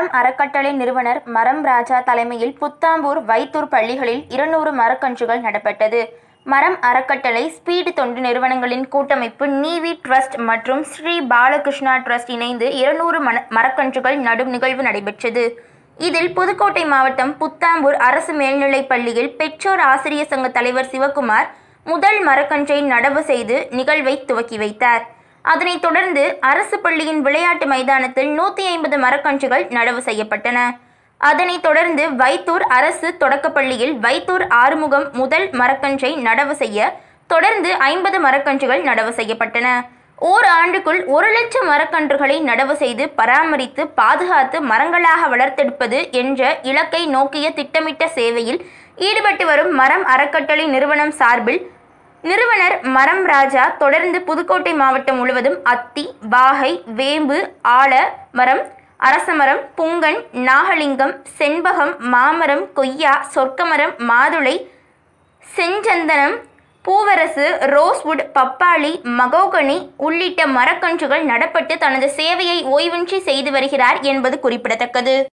மரம் அறக்கட்டளை நிறுவனர் மரம் ராஜா தலைமையில் புத்தாம்பூர் வைத்தூர் பள்ளிகளில் இருநூறு மரக்கன்றுகள் நடப்பட்டது மரம் அறக்கட்டளை ஸ்பீடு தொண்டு நிறுவனங்களின் கூட்டமைப்பு நீவி ட்ரஸ்ட் மற்றும் ஸ்ரீ பாலகிருஷ்ணா ட்ரஸ்ட் இணைந்து இருநூறு மன மரக்கன்றுகள் நடும் நிகழ்வு நடைபெற்றது இதில் புதுக்கோட்டை மாவட்டம் புத்தாம்பூர் அரசு மேல்நிலைப் பள்ளியில் பெற்றோர் ஆசிரியர் சங்க தலைவர் சிவகுமார் முதல் மரக்கன்றை நடவு செய்து நிகழ்வை துவக்கி வைத்தார் அதனைத் தொடர்ந்து அரசு பள்ளியின் விளையாட்டு மைதானத்தில் நூற்றி ஐம்பது மரக்கன்றுகள் நடவு செய்யப்பட்டன அதனைத் தொடர்ந்து வைத்தூர் அரசு தொடக்கப்பள்ளியில் வைத்தூர் ஆறுமுகம் முதல் மரக்கன்றை நடவு செய்ய தொடர்ந்து ஐம்பது மரக்கன்றுகள் நடவு செய்யப்பட்டன ஓர் ஆண்டுக்குள் ஒரு லட்சம் மரக்கன்றுகளை நடவு செய்து பராமரித்து பாதுகாத்து மரங்களாக வளர்த்தெடுப்பது என்ற இலக்கை நோக்கிய திட்டமிட்ட சேவையில் ஈடுபட்டு வரும் மரம் அறக்கட்டளை நிறுவனம் சார்பில் நிறுவனர் மரம் ராஜா தொடர்ந்து புதுக்கோட்டை மாவட்டம் முழுவதும் அத்தி வாகை வேம்பு ஆல மரம் அரசமரம் புங்கன் நாகலிங்கம் செண்பகம் மாமரம் கொய்யா சொர்க்கமரம் மாதுளை செஞ்சந்தனம் பூவரசு ரோஸ்வுட் பப்பாளி மகோகனி உள்ளிட்ட மரக்கன்றுகள் நடப்பட்டு தனது சேவையை ஓய்வின்றி செய்து வருகிறார் என்பது குறிப்பிடத்தக்கது